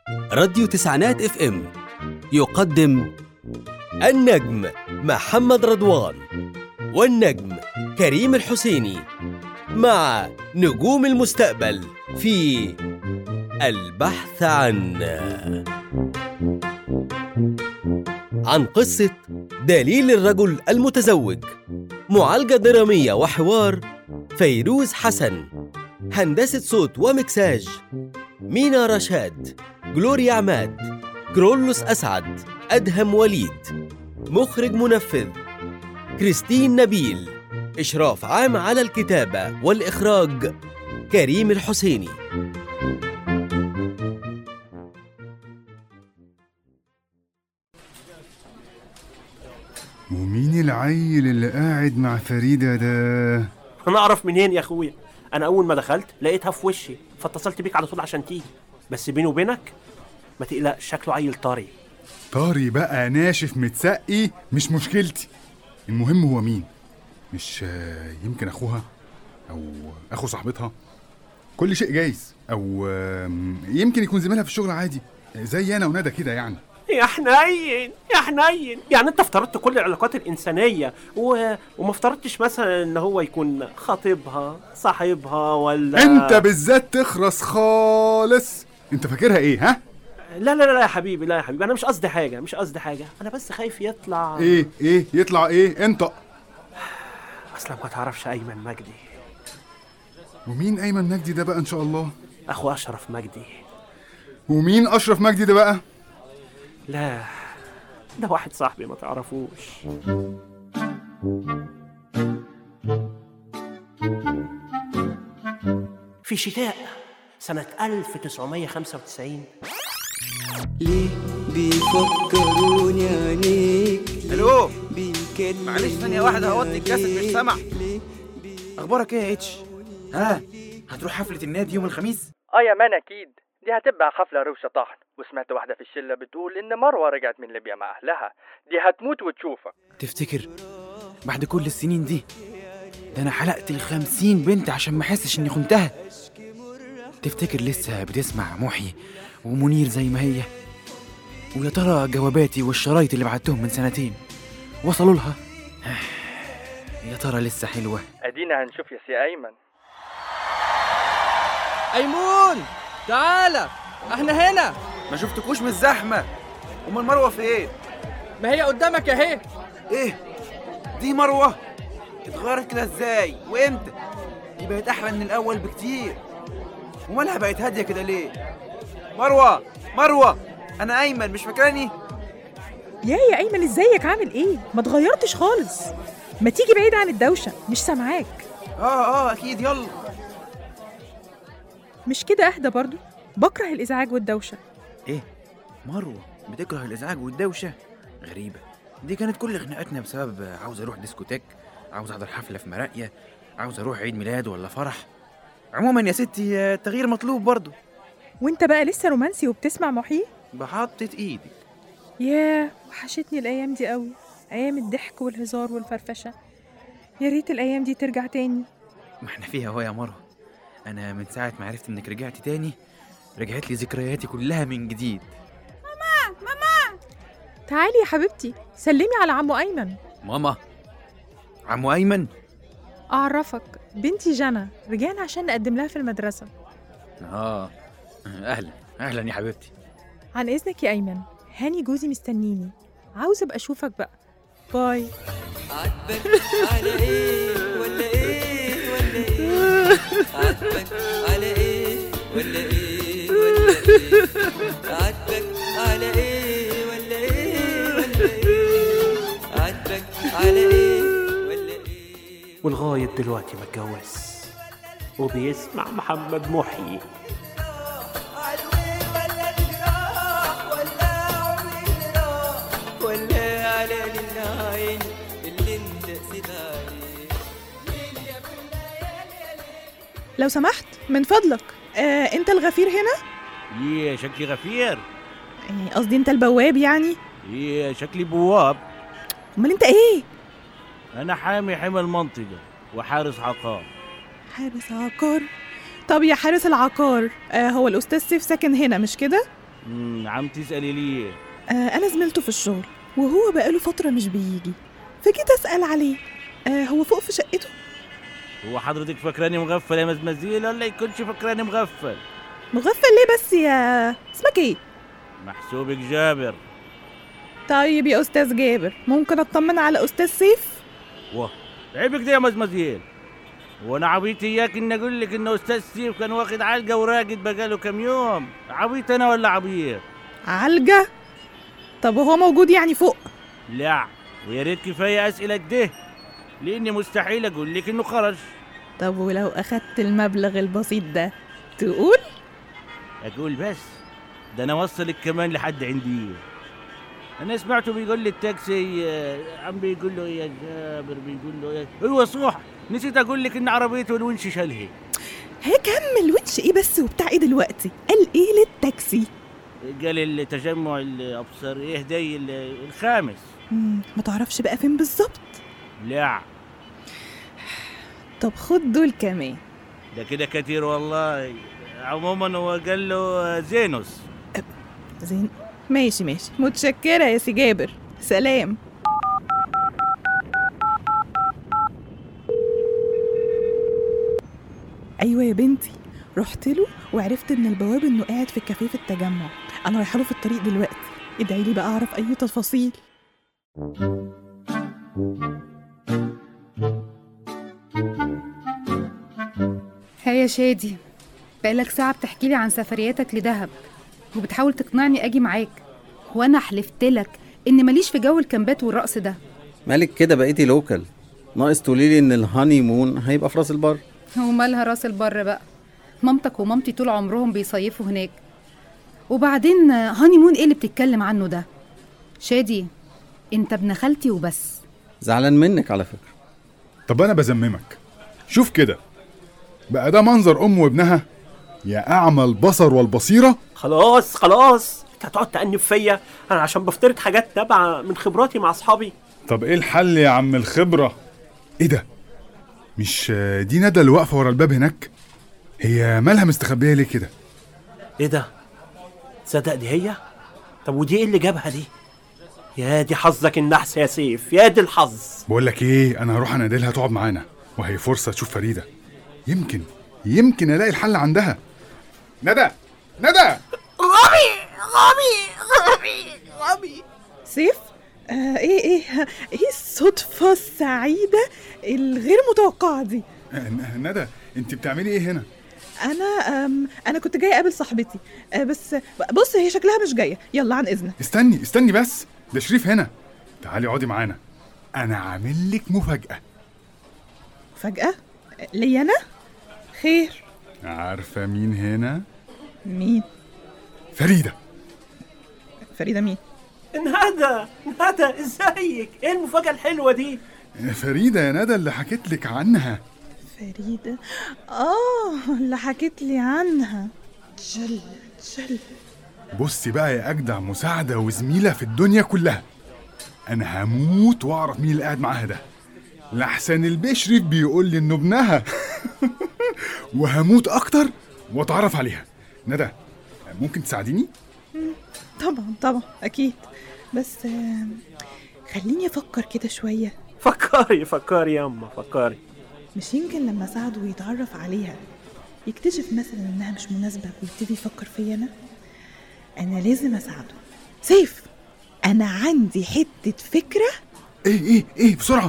راديو تسعينات اف ام يقدم النجم محمد رضوان والنجم كريم الحسيني مع نجوم المستقبل في البحث عن عن قصة دليل الرجل المتزوج معالجة درامية وحوار فيروز حسن هندسة صوت ومكساج مينا رشاد جلوريا عماد كرولوس أسعد أدهم وليد مخرج منفذ كريستين نبيل إشراف عام على الكتابة والإخراج كريم الحسيني ومين العيل اللي قاعد مع فريدة ده؟ انا اعرف منين يا اخويا انا اول ما دخلت لقيتها في وشي فاتصلت بيك على طول عشان تيجي بس بيني وبينك ما تقلقش شكله عيل طري طاري بقى ناشف متسقي مش مشكلتي المهم هو مين؟ مش آه، يمكن أخوها؟ أو أخو صاحبتها؟ كل شيء جايز أو آم، يمكن يكون زميلها في الشغل عادي زي أنا وندى كده يعني يا حنين يا حنين يعني انت افترضت كل العلاقات الانسانيه و... وما افترضتش مثلا ان هو يكون خطيبها صاحبها ولا أنت بالذات تخرس خالص أنت فاكرها إيه ها؟ لا لا لا يا حبيبي لا يا حبيبي انا مش قصدي حاجه مش قصدي حاجه انا بس خايف يطلع إيه إيه يطلع إيه أنت اصلا ما تعرفش ايمن مجدي ومين أيمن مجدي ده بقى إن شاء الله؟ اخو اشرف مجدي ومين أشرف مجدي ده بقى؟ لا ده واحد صاحبي ما تعرفوش في شتاء سنة 1995 ليه بيفكروني عينيك الو بيكلموني معلش ثانية واحدة هوطي الكاسيت مش سامع ليه اخبارك ايه يا اتش ها هتروح حفلة النادي يوم الخميس اه يا مان اكيد دي هتبقى حفلة روشة طحن وسمعت واحدة في الشلة بتقول إن مروة رجعت من ليبيا مع أهلها دي هتموت وتشوفك تفتكر بعد كل السنين دي ده انا حلقت الخمسين بنت عشان ما احسش اني خنتها تفتكر لسه بتسمع محي ومنير زي ما هي ويا ترى جواباتي والشرايط اللي بعتهم من سنتين وصلوا لها يا ترى لسه حلوة أدينا هنشوف يا سي أيمن ايمون تعالى احنا هنا ما شفتكوش من الزحمة امال مروة فين ما هي قدامك اهي ايه دي مروة اتغيرت كده ازاي وامتى دي بقت احلى من الاول بكتير ومالها بقت هادية كده ليه مروة مروة انا ايمن مش فاكراني يا يا ايمن ازيك عامل ايه ما اتغيرتش خالص ما تيجي بعيد عن الدوشه مش سامعاك اه اه اكيد يلا مش كده اهدى برضو بكره الازعاج والدوشه ايه مروة بتكره الازعاج والدوشة غريبة دي كانت كل خناقاتنا بسبب عاوز اروح ديسكوتيك عاوز احضر حفلة في مراقية عاوز اروح عيد ميلاد ولا فرح عموما يا ستي آه، التغيير مطلوب برضه وانت بقى لسه رومانسي وبتسمع محيي بحطة ايدك ياه وحشتني الايام دي قوي ايام الضحك والهزار والفرفشه يا ريت الايام دي ترجع تاني ما احنا فيها اهو يا مروة انا من ساعة ما عرفت انك رجعتي تاني رجعت لي ذكرياتي كلها من جديد تعالي يا حبيبتي سلمي على عمو ايمن ماما عمو ايمن اعرفك بنتي جنى رجعنا عشان نقدم لها في المدرسه اه اهلا اهلا يا حبيبتي عن اذنك يا ايمن هاني جوزي مستنيني عاوزه ابقى اشوفك بقى باي عاتبك على ايه ولا ايه ولا ايه عاتبك على ايه ولا ايه ولا ايه عاتبك على ايه ولا ايه ولا ايه عاتبك على ايه ولا ايه ولغاية دلوقتي متجوز وبيسمع محمد محيي ولا على العين اللي انت قسيت عليه لو سمحت من فضلك آه، انت الغفير هنا ايه شكلي غفير يعني قصدي انت البواب يعني ايه شكلي بواب امال انت ايه انا حامي حمى المنطقة وحارس عقار حارس عقار طب يا حارس العقار آه هو الاستاذ سيف ساكن هنا مش كده مم، عم تسألي ليه آه أنا زميلته في الشغل وهو بقاله فترة مش بيجي فجيت أسأل عليه آه هو فوق في شقته هو حضرتك فاكراني مغفل يا مزمزيل ولا يكونش فاكراني مغفل مغفل ليه بس يا اسمك ايه محسوبك جابر طيب يا أستاذ جابر ممكن أطمن على أستاذ سيف واه عيبك ده يا مزمزيل وانا عبيط اياك ان اقول لك ان استاذ سيف كان واخد علقه وراقد بقاله كام يوم عبيط انا ولا عبيط علجة طب وهو موجود يعني فوق لا ويا ريت كفايه اسئله كده لاني مستحيل اقول لك انه خرج طب ولو أخدت المبلغ البسيط ده تقول اقول بس ده انا اوصلك كمان لحد عندي انا سمعته بيقول لي التاكسي آه، عم بيقول له إيه يا جابر بيقول له ايه ايوه صح نسيت اقول لك ان عربيته الونش شالها هي كمل وش ايه بس وبتاع ايه دلوقتي قال ايه للتاكسي قال التجمع الابصر ايه دي ال- الخامس مم، ما تعرفش بقى فين بالظبط لا طب خد دول كمان ده كده كتير والله عموما هو قال له زينوس زين ماشي ماشي متشكرة يا سي جابر سلام ايوه يا بنتي رحت له وعرفت من البواب انه قاعد في الكافيه في التجمع انا رايحه له في الطريق دلوقتي ادعي لي بقى اعرف اي تفاصيل ها يا شادي بقالك ساعة بتحكي لي عن سفرياتك لدهب وبتحاول تقنعني أجي معاك وأنا حلفت لك إن ماليش في جو الكامبات والرقص ده مالك كده بقيتي لوكال ناقص تقوليلي ان الهاني مون هيبقى في راس البر ومالها راس البر بقى مامتك ومامتي طول عمرهم بيصيفوا هناك وبعدين هاني مون إيه اللي بتتكلم عنه ده شادي أنت ابن خالتي وبس زعلان منك على فكره طب انا بذممك شوف كده بقى ده منظر ام وابنها يا اعمى البصر والبصيره خلاص خلاص انت هتقعد تأنب فيا انا عشان بفترض حاجات نابعه من خبراتي مع اصحابي طب ايه الحل يا عم الخبره ايه ده مش آه، دي ندى اللي واقفه ورا الباب هناك هي مالها مستخبيه ليه كده ايه ده تصدق دي هي طب ودي ايه اللي جابها دي يا دي حظك النحس يا سيف يا دي الحظ بقول لك ايه انا هروح انادلها تقعد معانا وهي فرصه تشوف فريده يمكن يمكن الاقي الحل عندها ندى ندى غبي غبي غبي غبي سيف آه ايه ايه ايه الصدفة السعيدة الغير متوقعة دي آه، ن- ندى انت بتعملي ايه هنا انا أم انا كنت جايه اقابل صاحبتي آه بس بص هي شكلها مش جايه يلا عن اذنك استني استني بس ده شريف هنا تعالي اقعدي معانا انا عامل لك مفاجاه فجاه ليا انا خير عارفه مين هنا مين فريده فريده مين ندى ندى ازيك ايه المفاجاه الحلوه دي فريده يا ندى اللي حكيت لك عنها فريده اه اللي حكيت لي عنها جل جل بصي بقى يا اجدع مساعده وزميله في الدنيا كلها انا هموت واعرف مين اللي قاعد معاها ده لحسن البشري بيقول لي انه ابنها وهموت اكتر واتعرف عليها ندى ممكن تساعديني طبعا طبعا اكيد بس آه خليني افكر كده شويه فكري فكري يا اما فكري مش يمكن لما اساعده ويتعرف عليها يكتشف مثلا انها مش مناسبه ويبتدي يفكر فيا انا انا لازم اساعده سيف انا عندي حته فكره ايه ايه ايه بسرعه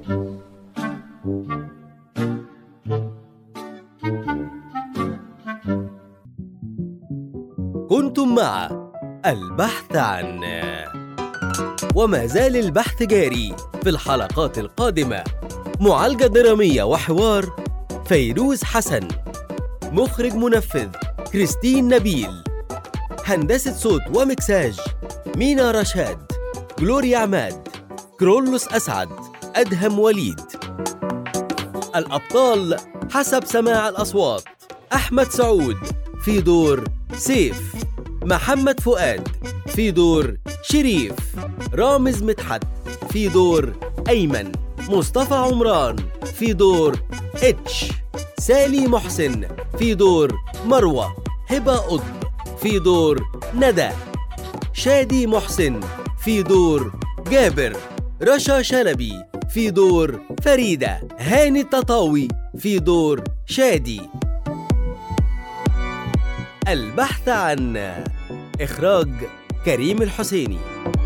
كنتم مع البحث عن وما زال البحث جاري في الحلقات القادمة معالجة درامية وحوار فيروز حسن مخرج منفذ كريستين نبيل هندسة صوت ومكساج مينا رشاد جلوريا عماد كرولوس أسعد أدهم وليد الأبطال حسب سماع الأصوات أحمد سعود في دور سيف محمد فؤاد في دور شريف رامز مدحت في دور أيمن مصطفى عمران في دور اتش سالي محسن في دور مروة هبة قطب في دور ندى شادي محسن في دور جابر رشا شلبي في دور فريدة هاني التطاوي في دور شادي البحث عن إخراج كريم الحسيني